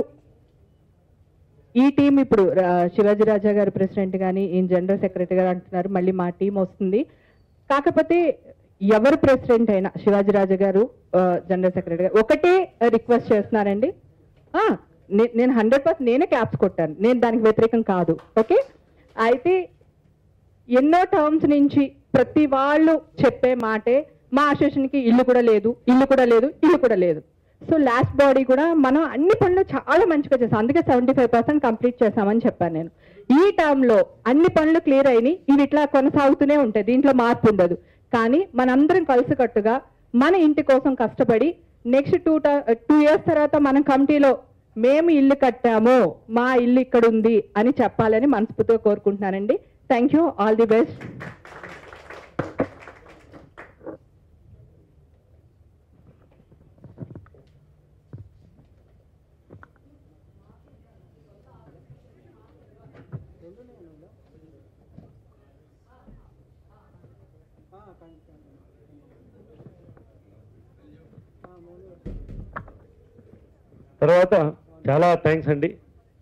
ఈ టీం ఇప్పుడు ఆ, శివాజీ రాజా గారు ప్రెసిడెంట్ కానీ ఈయన జనరల్ సెక్రటరీ గారు అంటున్నారు మళ్ళీ మా టీం వస్తుంది కాకపోతే ఎవరు ప్రెసిడెంట్ అయినా శివాజీ రాజా గారు ఆ, జనరల్ సెక్రటరీ గారు ఒకటే రిక్వెస్ట్ చేస్తున్నారండి ఆ, నే- నేను హండ్రెడ్ పర్సెంట్ నేనే క్యాప్స్ కొట్టాను నేను దానికి వ్యతిరేకం కాదు ఓకే అయితే ఎన్నో టర్మ్స్ నుంచి ప్రతి వాళ్ళు చెప్పే మాటే మా అసోసియేషన్కి ఇల్లు కూడా లేదు ఇల్లు కూడా లేదు ఇల్లు కూడా లేదు సో లాస్ట్ బాడీ కూడా మనం అన్ని పనులు చాలా మంచిగా చేసాం అందుకే సెవెంటీ ఫైవ్ పర్సెంట్ కంప్లీట్ చేసామని చెప్పాను నేను ఈ టర్మ్ లో అన్ని పనులు క్లియర్ అయినాయి ఇవి ఇట్లా కొనసాగుతూనే ఉంటాయి దీంట్లో మార్పు ఉండదు కానీ మనందరం కలిసికట్టుగా మన ఇంటి కోసం కష్టపడి నెక్స్ట్ టూ టూ ఇయర్స్ తర్వాత మనం కమిటీలో మేము ఇల్లు కట్టాము మా ఇల్లు ఇక్కడ ఉంది అని చెప్పాలని మనస్ఫూర్తిగా కోరుకుంటున్నానండి thank you all the best తర్వాత చాలా థ్యాంక్స్ అండి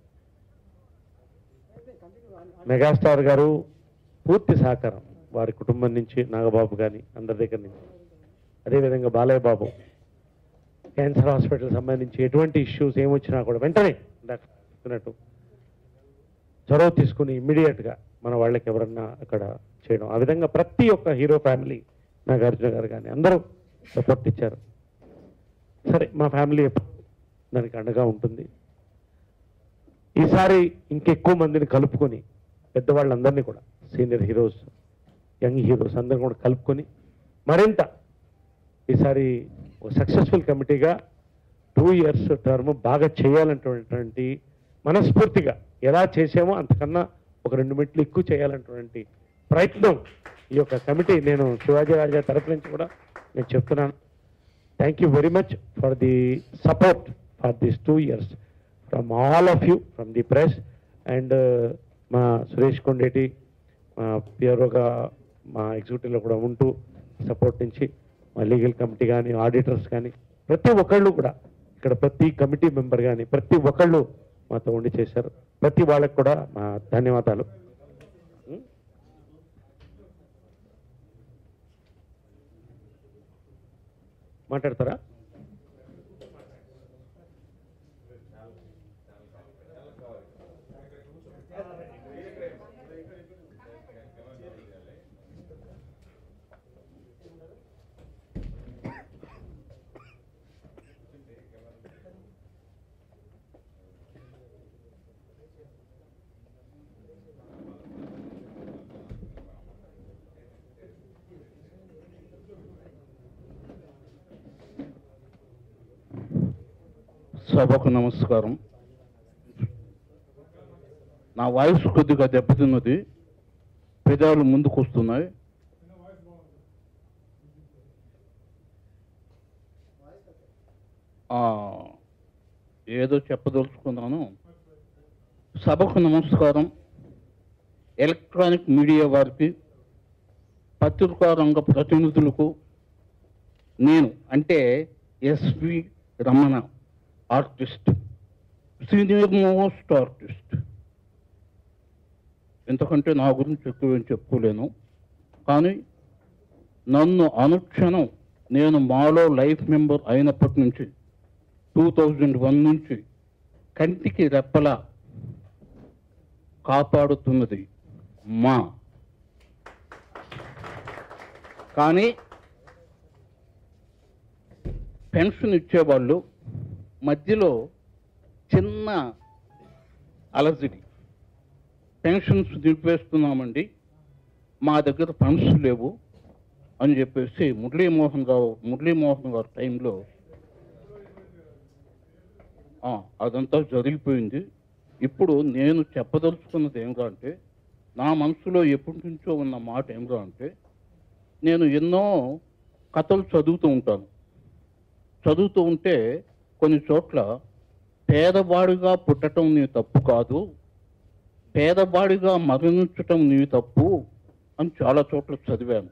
మెగాస్టార్ గారు పూర్తి సహకారం వారి కుటుంబం నుంచి నాగబాబు కానీ అందరి దగ్గర నుంచి అదేవిధంగా బాలయ్య బాబు క్యాన్సర్ హాస్పిటల్ సంబంధించి ఎటువంటి ఇష్యూస్ ఏమొచ్చినా కూడా వెంటనే ఇందాక చెప్పినట్టు చొరవ తీసుకుని ఇమ్మీడియట్గా మన వాళ్ళకి ఎవరన్నా అక్కడ చేయడం ఆ విధంగా ప్రతి ఒక్క హీరో ఫ్యామిలీ నాగార్జున గారు కానీ అందరూ సపోర్ట్ ఇచ్చారు సరే మా ఫ్యామిలీ ఎప్పుడు దానికి అండగా ఉంటుంది ఈసారి ఇంకెక్కువ మందిని కలుపుకొని పెద్దవాళ్ళందరినీ కూడా సీనియర్ హీరోస్ యంగ్ హీరోస్ అందరిని కూడా కలుపుకొని మరింత ఈసారి ఒక సక్సెస్ఫుల్ కమిటీగా టూ ఇయర్స్ టర్మ్ బాగా చేయాలన్నటువంటి మనస్ఫూర్తిగా ఎలా చేసామో అంతకన్నా ఒక రెండు మెట్లు ఎక్కువ చేయాలన్నటువంటి ప్రయత్నం ఈ యొక్క కమిటీ నేను శివాజీ రాజా తరపు నుంచి కూడా నేను చెప్తున్నాను thank you very much for the support for this two years from all of you from the press and మా సురేష్ కొండేటి మా పిఆర్ఓగా మా ఎగ్జిక్యూటివ్లో కూడా ఉంటూ సపోర్ట్ నుంచి మా లీగల్ కమిటీ కానీ ఆడిటర్స్ కానీ ప్రతి ఒక్కళ్ళు కూడా ఇక్కడ ప్రతి కమిటీ మెంబర్ కానీ ప్రతి ఒక్కళ్ళు మాతో ఉండి చేశారు ప్రతి వాళ్ళకి కూడా మా ధన్యవాదాలు ఉం? మాట్లాడతారా సభకు నమస్కారం నా వాయిస్ కొద్దిగా దెబ్బతిన్నది పెదాలు ముందుకు వస్తున్నాయి ఆ, ఏదో చెప్పదలుచుకున్నాను సభకు నమస్కారం ఎలక్ట్రానిక్ మీడియా వారికి పత్రికా రంగ ప్రతినిధులకు నేను అంటే S V Ramana artist senior most artist ఎందుకంటే నా గురించి ఎక్కువ ఏం చెప్పుకోలేను కానీ నన్ను అనుక్షణం నేను మాలో లైఫ్ మెంబర్ అయినప్పటి నుంచి టూ థౌజండ్ వన్ నుంచి కంటికి రెప్పలా కాపాడుతున్నది మా కానీ పెన్షన్ ఇచ్చేవాళ్ళు మధ్యలో చిన్న అలజడి పెన్షన్స్ నిలిపేస్తున్నామండి మా దగ్గర ఫండ్స్ లేవు అని చెప్పేసి మురళీమోహన్ గారు మురళీమోహన్ గారు టైంలో ఆ, అదంతా జరిగిపోయింది ఇప్పుడు నేను చెప్పదలుచుకున్నది ఏమిరా అంటే నా మనసులో ఎప్పటి నుంచో ఉన్న మాట ఏమిరా అంటే నేను ఎన్నో కథలు చదువుతూ ఉంటాను చదువుతూ ఉంటే కొన్ని చోట్ల పేదవాడిగా పుట్టడం నీ తప్పు కాదు పేదవాడిగా మరణించటం నీ తప్పు అని చాలా చోట్ల చదివాను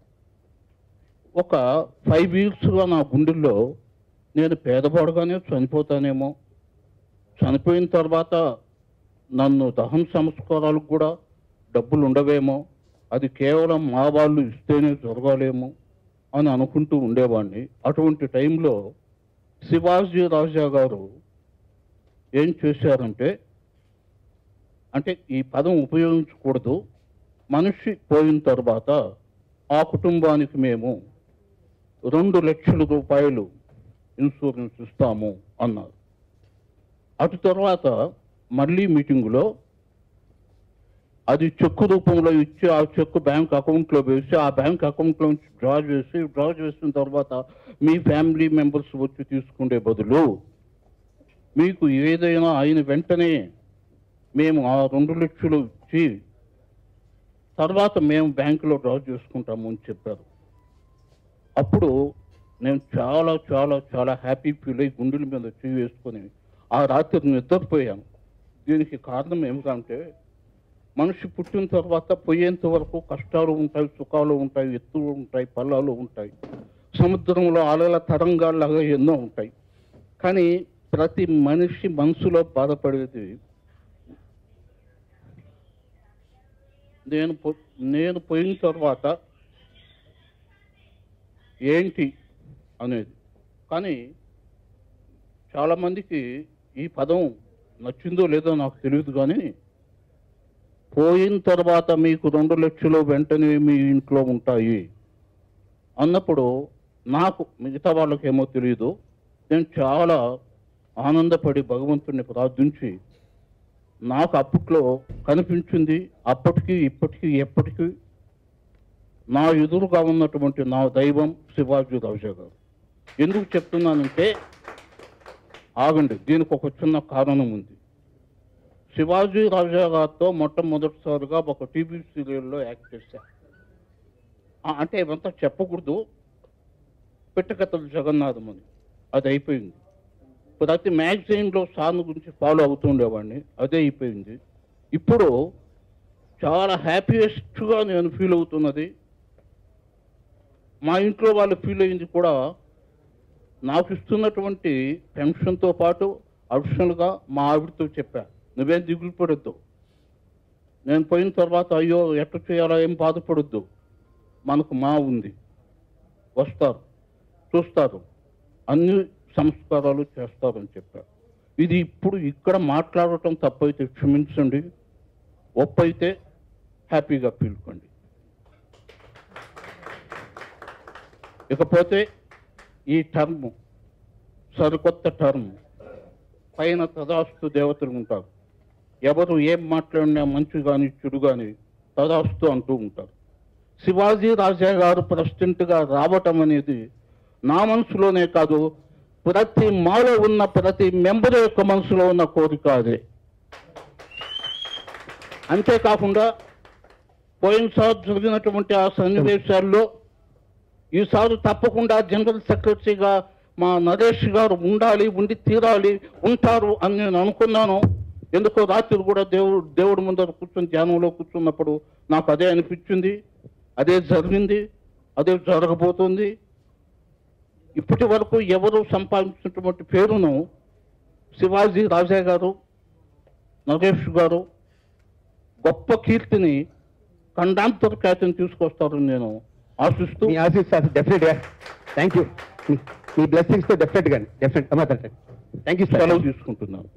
ఒక ఫైవ్ ఇయర్స్గా నా గుండెల్లో నేను పేదవాడుగానే చనిపోతానేమో చనిపోయిన తర్వాత నన్ను దహన సంస్కారాలకు కూడా డబ్బులు ఉండవేమో అది కేవలం మా వాళ్ళు ఇస్తేనే జరగాలేమో అని అనుకుంటూ ఉండేవాడిని అటువంటి టైంలో శివాజీ రాజా గారు ఏం చేశారంటే అంటే ఈ పదం ఉపయోగించకూడదు మనిషి పోయిన తర్వాత ఆ కుటుంబానికి మేము రెండు లక్షల రూపాయలు ఇన్సూరెన్స్ ఇస్తాము అన్నారు అటు తర్వాత మళ్ళీ మీటింగులో అది చెక్కు రూపంలో ఇచ్చి ఆ చెక్కు బ్యాంక్ అకౌంట్లో వేసి ఆ బ్యాంక్ అకౌంట్లో నుంచి డ్రా చేసి డ్రా చేసిన తర్వాత మీ ఫ్యామిలీ మెంబర్స్ వచ్చి తీసుకునే బదులు మీకు ఏదైనా అయిన వెంటనే మేము ఆ రెండు లక్షలు ఇచ్చి తర్వాత మేము బ్యాంకులో డ్రా చేసుకుంటాము అని చెప్పారు అప్పుడు నేను చాలా చాలా చాలా హ్యాపీ ఫీల్ అయ్యి గుండెల మీద చేయి వేసుకొని ఆ రాత్రి నిద్రపోయాను దీనికి కారణం ఏమిటంటే మనిషి పుట్టిన తర్వాత పోయేంత వరకు కష్టాలు ఉంటాయి సుఖాలు ఉంటాయి ఎత్తులు ఉంటాయి పల్లాలు ఉంటాయి సముద్రంలో అలల తరంగాల్లాగా ఎన్నో ఉంటాయి కానీ ప్రతి మనిషి మనసులో బాధపడేది నేను పో- నేను పోయిన తర్వాత ఏంటి అనేది కానీ చాలామందికి ఈ పదం నచ్చిందో లేదో నాకు తెలియదు కానీ పోయిన తర్వాత మీకు రెండు లక్షలు వెంటనే మీ ఇంట్లో ఉంటాయి అన్నప్పుడు నాకు మిగతా వాళ్ళకేమో తెలియదు నేను చాలా ఆనందపడి భగవంతుడిని ప్రార్థించి నాకు అప్పట్లో కనిపించింది అప్పటికి ఇప్పటికీ ఎప్పటికీ నా ఎదురుగా ఉన్నటువంటి నా దైవం శివాజీ రాజా గారు ఎందుకు చెప్తున్నానంటే ఆగండి దీనికి ఒక చిన్న కారణం ఉంది శివాజీ రాజా గారితో మొట్టమొదటిసారిగా ఒక టీవీ సీరియల్లో యాక్ట్ చేశా ఆ, అంటే ఇవంతా చెప్పకూడదు పిట్టకథలు జగన్నాథం అని అది అయిపోయింది ప్రతి మ్యాగజైన్లో సార్ని గురించి ఫాలో అవుతుండేవాడిని అదే అయిపోయింది ఇప్పుడు చాలా హ్యాపీయెస్ట్గా నేను ఫీల్ అవుతున్నది మా ఇంట్లో వాళ్ళు ఫీల్ అయింది కూడా నాకు ఇస్తున్నటువంటి పెన్షన్తో పాటు అడిషనల్గా మా ఆవిడతో చెప్పా నువ్వేం దిగులు పడొద్దు నేను పోయిన తర్వాత అయ్యో ఎట్లా చేయాలో ఏం బాధపడొద్దు మనకు మా ఉంది వస్తారు చూస్తారు అన్ని సంస్కారాలు చేస్తారని చెప్పారు ఇది ఇప్పుడు ఇక్కడ మాట్లాడటం తప్పైతే క్షమించండి ఒప్పైతే హ్యాపీగా పీల్కోండి ఇకపోతే ఈ టర్మ్ సరికొత్త టర్మ్ పైన తదాస్తు దేవతలు ఉంటారు ఎవరు ఏం మాట్లాడినా మంచి కానీ చెడు కానీ తదాస్తు అంటూ ఉంటారు శివాజీ రాజా గారు ప్రెసిడెంట్గా రావటం అనేది నా మనసులోనే కాదు ప్రతి మాలో ఉన్న ప్రతి మెంబర్ యొక్క మనసులో ఉన్న కోరిక అదే అంతేకాకుండా పోయినసారి జరిగినటువంటి ఆ సన్నివేశాల్లో ఈసారి తప్పకుండా జనరల్ సెక్రటరీగా మా నరేష్ గారు ఉండాలి ఉండి తీరాలి ఉంటారు అని నేను అనుకున్నాను ఎందుకో రాత్రి కూడా దేవుడు దేవుడి ముందర కూర్చొని ధ్యానంలో కూర్చున్నప్పుడు నాకు అదే అనిపించింది అదే జరిగింది అదే జరగబోతుంది ఇప్పటి వరకు ఎవరు సంపాదించినటువంటి పేరును శివాజీ రాజా గారు నరేష్ గారు గొప్ప కీర్తిని ఖండాంతర ఖ్యాతిని తీసుకొస్తారని నేను ఆశిస్తూ మీ ఆశీస్ డెఫినెట్ గా థ్యాంక్ యూ మీ బ్లెస్సింగ్స్ తో డెఫినెట్ గా డెఫినెట్ థ్యాంక్ యూ సార్ సెలవు తీసుకుంటున్నాను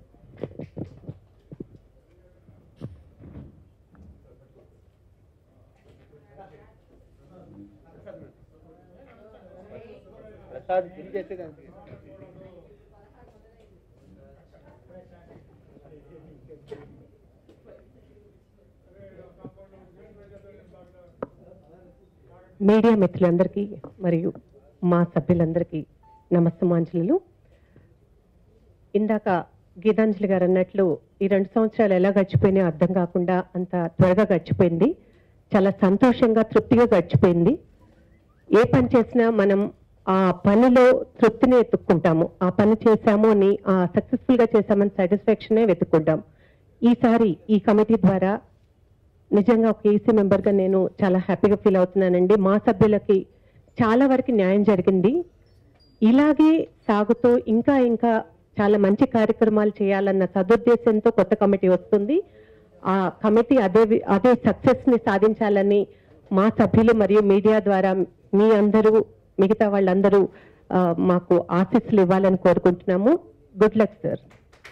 మీడియా మిత్రులందరికీ మరియు మా సభ్యులందరికీ నమస్తమాంజలు ఇందాక గీతాంజలి గారు అన్నట్లు ఈ రెండు సంవత్సరాలు ఎలా గడిచిపోయినాయో అర్థం కాకుండా అంత త్వరగా గడిచిపోయింది చాలా సంతోషంగా తృప్తిగా గడిచిపోయింది ఏ పని చేసినా మనం ఆ పనిలో తృప్తిని ఎత్తుక్కుంటాము ఆ పని చేశాము అని సక్సెస్ఫుల్ గా చేశామని సాటిస్ఫాక్షనే వెతుక్కుంటాం ఈసారి ఈ కమిటీ ద్వారా నిజంగా ఒక ఏసీ మెంబర్ గా నేను చాలా హ్యాపీగా ఫీల్ అవుతున్నానండి మా సభ్యులకి చాలా వరకు న్యాయం జరిగింది ఇలాగే సాగుతూ ఇంకా ఇంకా చాలా మంచి కార్యక్రమాలు చేయాలన్న సదుద్దేశంతో కొత్త కమిటీ వస్తుంది ఆ కమిటీ అదే వి- అదే సక్సెస్ ని సాధించాలని మా సభ్యులు మరియు మీడియా ద్వారా మీ అందరూ మిగతా వాళ్ళందరూ ఆ, మాకు ఆశీస్సులు ఇవ్వాలని కోరుకుంటున్నాము good luck sir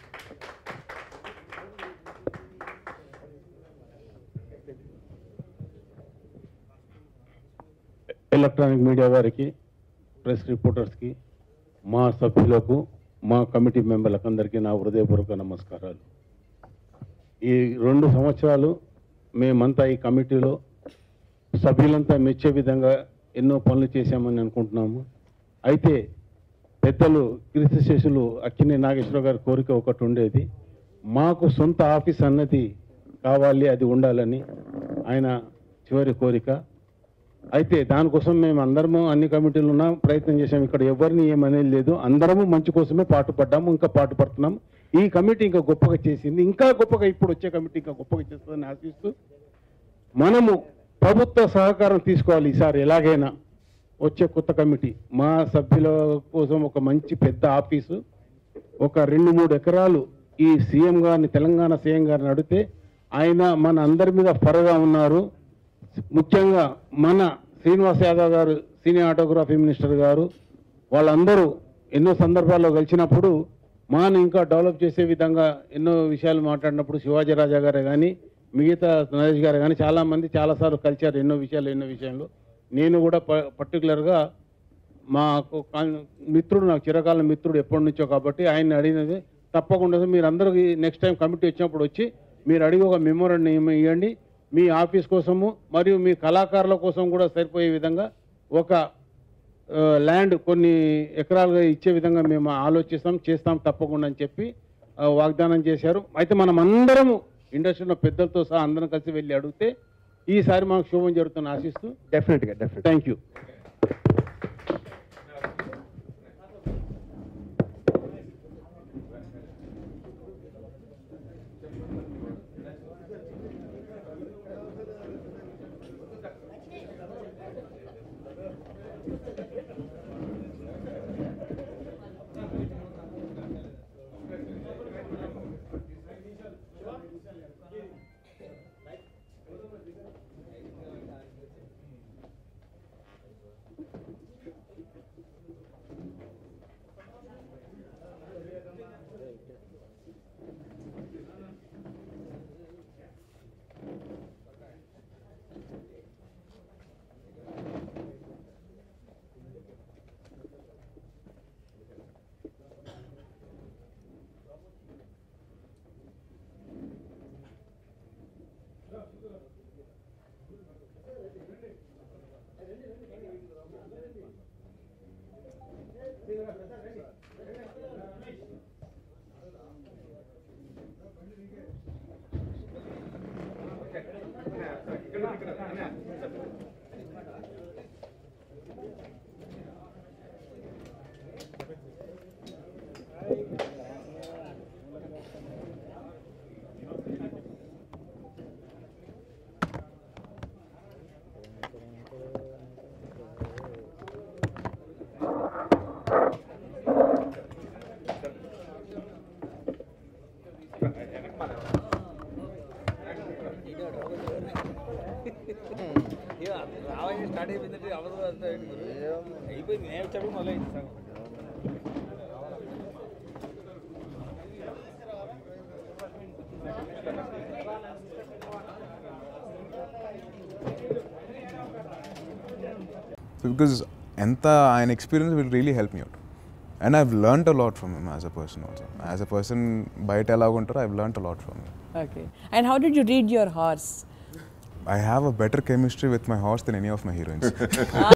electronic media వారికి ప్రెస్ రిపోర్టర్స్కి మా సభ్యులకు మా కమిటీ మెంబర్లకు అందరికీ నా హృదయపూర్వక నమస్కారాలు ఈ రెండు సంవత్సరాలు మేమంతా ఈ కమిటీలో సభ్యులంతా మెచ్చే విధంగా ఎన్నో పనులు చేశామని అనుకుంటున్నాము అయితే పెద్దలు కీర్తి శేషులు అక్కినే నాగేశ్వర గారి కోరిక ఒకటి ఉండేది మాకు సొంత ఆఫీస్ అన్నది కావాలి అది ఉండాలని ఆయన చివరి కోరిక అయితే దానికోసం మేము అందరము అన్ని కమిటీలు ఉన్నాం ప్రయత్నం చేసాం ఇక్కడ ఎవరిని ఏమనేది లేదు అందరము మంచి కోసమే పాటుపడ్డాము ఇంకా పాటుపడుతున్నాం ఈ కమిటీ ఇంకా గొప్పగా చేసింది ఇంకా గొప్పగా ఇప్పుడు వచ్చే కమిటీ ఇంకా గొప్పగా చేస్తుందని ఆశిస్తూ మనము ప్రభుత్వ సహకారం తీసుకోవాలి ఈసారి ఎలాగైనా వచ్చే కొత్త కమిటీ మా సభ్యుల కోసం ఒక మంచి పెద్ద ఆఫీసు ఒక రెండు మూడు ఎకరాలు ఈ సీఎం గారిని తెలంగాణ సీఎం గారిని అడిగితే ఆయన మన అందరి మీద ఫరగా ఉన్నారు ముఖ్యంగా మన శ్రీనివాస్ యాదవ్ గారు సీనియర్ ఆటోగ్రఫీ మినిస్టర్ గారు వాళ్ళందరూ ఎన్నో సందర్భాల్లో కలిసినప్పుడు మాను ఇంకా డెవలప్ చేసే విధంగా ఎన్నో విషయాలు మాట్లాడినప్పుడు శివాజీ రాజా గారే కానీ మిగతా నరేష్ గారు కానీ చాలామంది చాలాసార్లు కలిశారు ఎన్నో విషయాలు ఎన్నో విషయంలో నేను కూడా ప పర్టికులర్గా మాకు కాన్- మిత్రుడు నాకు చిరకాల మిత్రుడు ఎప్పటి నుంచో కాబట్టి ఆయన అడిగినది తప్పకుండా మీరు అందరికి నెక్స్ట్ టైం కమిటీ వచ్చినప్పుడు వచ్చి మీరు అడిగి ఒక మెమోరాండం ఇవ్వండి మీ ఆఫీస్ కోసము మరియు మీ కళాకారుల కోసం కూడా సరిపోయే విధంగా ఒక ఆ, ల్యాండ్ కొన్ని ఎకరాలుగా ఇచ్చే విధంగా మేము ఆలోచిస్తాం చేస్తాం తప్పకుండా అని చెప్పి ఆ, వాగ్దానం చేశారు అయితే మనం అందరము ఇండస్ట్రీలో పెద్దలతో సహా అందరం కలిసి వెళ్ళి అడిగితే ఈసారి మనకు శుభం జరుగుతుందని ఆశిస్తూ డెఫినెట్గా డెఫినెట్ థ్యాంక్ యూ స్టార్ట్ అయిపోయిందంటే అవదు అంతా అయిపోయింది నేను వచ్చాడు మళ్ళీ అయింది సగం So because Enta an experience will really help me out. And I've learnt a lot from him as a person also. As a person, బయట ఎలా ఉంటారో I've learnt a lot from him. Okay. And how did you read your horse? I have a better chemistry with my horse than any of my heroines.